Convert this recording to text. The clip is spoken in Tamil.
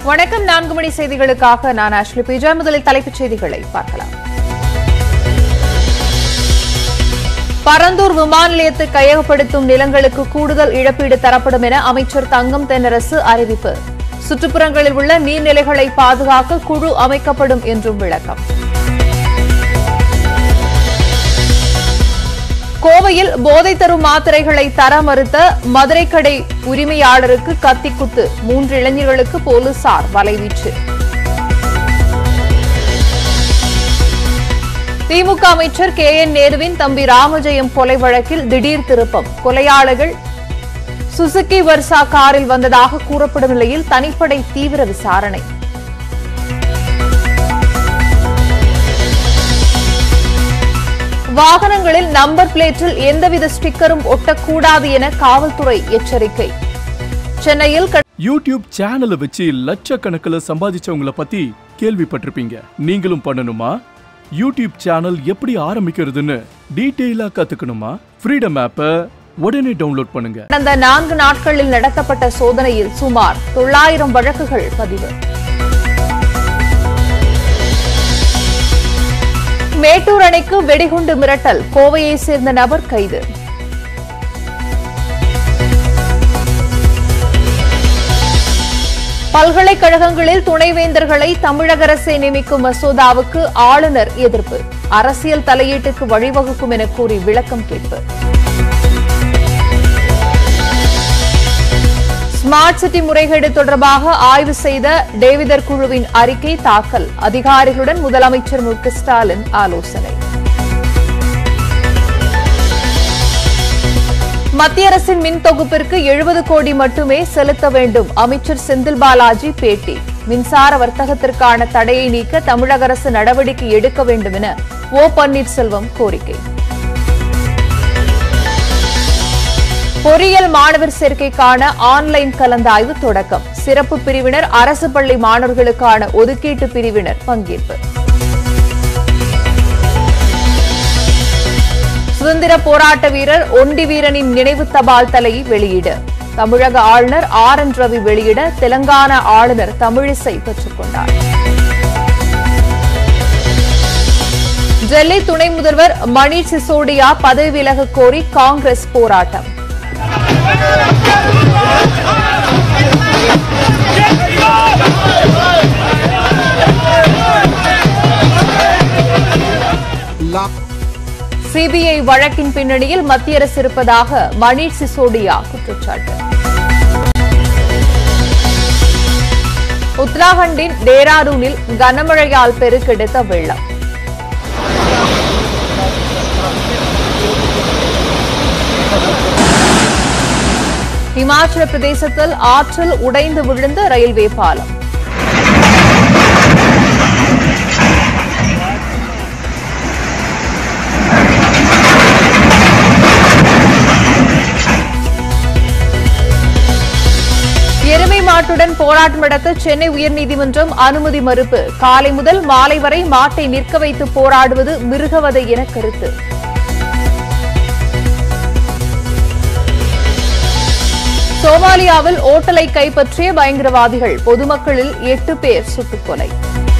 வணக்கம் நான்கு மணி செய்திகளுக்காக நான் ஆஷ்லி பிஜா முதலில் தலைப்புச் செய்திகளை பார்க்கலாம் பரந்தூர் விமான நிலையத்தை கையகப்படுத்தும் நிலங்களுக்கு கூடுதல் இழப்பீடு தரப்படும் என அமைச்சர் தங்கம் தென்னரசு அறிவிப்பு சுற்றுப்புறங்களில் உள்ள நீர்நிலைகளை பாதுகாக்க குழு அமைக்கப்படும் என்றும் விளக்கம் கோவையில் போதை தரும் மாத்திரைகளை தர மறுத்த மதுரை கடை உரிமையாளருக்கு கத்திக்குத்து மூன்று இளைஞர்களுக்கு போலீசார் வலைவீச்சு திமுக அமைச்சர் கே என் நேருவின் தம்பி ராமஜெயம் கொலை வழக்கில் திடீர் திருப்பம் கொலையாளர்கள் சுசுகி வர்சா காரில் வந்ததாக கூறப்படும் நிலையில் தனிப்படை தீவிர விசாரணை வாகனங்களில் நம்பர் பிளேட்டில் எந்தவித ஸ்டிக்கரும் ஒட்டக்கூடாது என காவல்துறை எச்சரிக்கை சென்னையில் கட- யூடியூப் சேனலை வச்சு லட்சக்கணக்கில் சம்பாதிச்சவங்கள பத்தி கேள்விப்பட்டிருப்பீங்க நீங்களும் பண்ணணுமா யூடியூப் சேனல் எப்படி ஆரம்பிக்கிறதுன்னு டீட்டெயிலா கத்துக்கணுமா ஃப்ரீடம் ஆப்பை உடனே டவுன்லோட் பண்ணுங்க கடந்த நான்கு நாட்களில் நடத்தப்பட்ட சோதனையில் சுமார் தொள்ளாயிரம் வழக்குகள் பதிவு மேட்டூர் அணைக்கு வெடிகுண்டு மிரட்டல் கோவையை சேர்ந்த நபர் கைது பல்கலைக்கழகங்களில் துணைவேந்தர்களை தமிழக அரசே நியமிக்கும் மசோதாவுக்கு ஆளுநர் எதிர்ப்பு அரசியல் தலையீட்டுக்கு வழிவகுக்கும் என கூறி விளக்கம் கேட்பு ஸ்மார்ட் சிட்டி முறைகேடு தொடர்பாக ஆய்வு செய்த டேவிதர் குழுவின் அறிக்கை தாக்கல் அதிகாரிகளுடன் முதலமைச்சர் மு க ஸ்டாலின் ஆலோசனை மத்திய அரசின் மின் தொகுப்பிற்கு எழுபது கோடி மட்டுமே செலுத்த வேண்டும் அமைச்சர் செந்தில் பாலாஜி பேட்டி மின்சார வர்த்தகத்திற்கான தடையை நீக்க தமிழக அரசு நடவடிக்கை எடுக்க வேண்டும் என ஓ பன்னீர்செல்வம் கோரிக்கை பொறியியல் மாணவர் சேர்க்கைக்கான ஆன்லைன் கலந்தாய்வு தொடக்கம் சிறப்பு பிரிவினர் அரசு பள்ளி மாணவர்களுக்கான ஒதுக்கீட்டு பிரிவினர் பங்கேற்பு சுதந்திர போராட்ட வீரர் ஒண்டி வீரனின் நினைவு தபால் தலையை வெளியிட தமிழக ஆளுநர் ஆர் என் ரவி வெளியிட தெலங்கானா ஆளுநர் தமிழிசை பெற்றுக் கொண்டார் டெல்லி துணை முதல்வர் மணீஷ் சிசோடியா பதவி விலகக் கோரி காங்கிரஸ் போராட்டம் சிபிஐ வழக்கின் பின்னணியில் மத்திய அரசு இருப்பதாக மணீஷ் சிசோடியா குற்றச்சாட்டு உத்தராகண்டின் டேராடூனில் கனமழையால் பெருக்கெடுத்த வெள்ளம் இமாச்சல பிரதேசத்தில் ஆற்றில் உடைந்து விழுந்த ரயில்வே பாலம் எருமை மாட்டுடன் போராட்டம் நடத்த சென்னை உயர்நீதிமன்றம் அனுமதி மறுப்பு காலை முதல் மாலை வரை மாட்டை நிற்க வைத்து போராடுவது மிருகவதை என கருத்து சோமாலியாவில் ஓட்டலை கைப்பற்றிய பயங்கரவாதிகள் பொதுமக்களில் எட்டு பேர் சுட்டுக் கொலை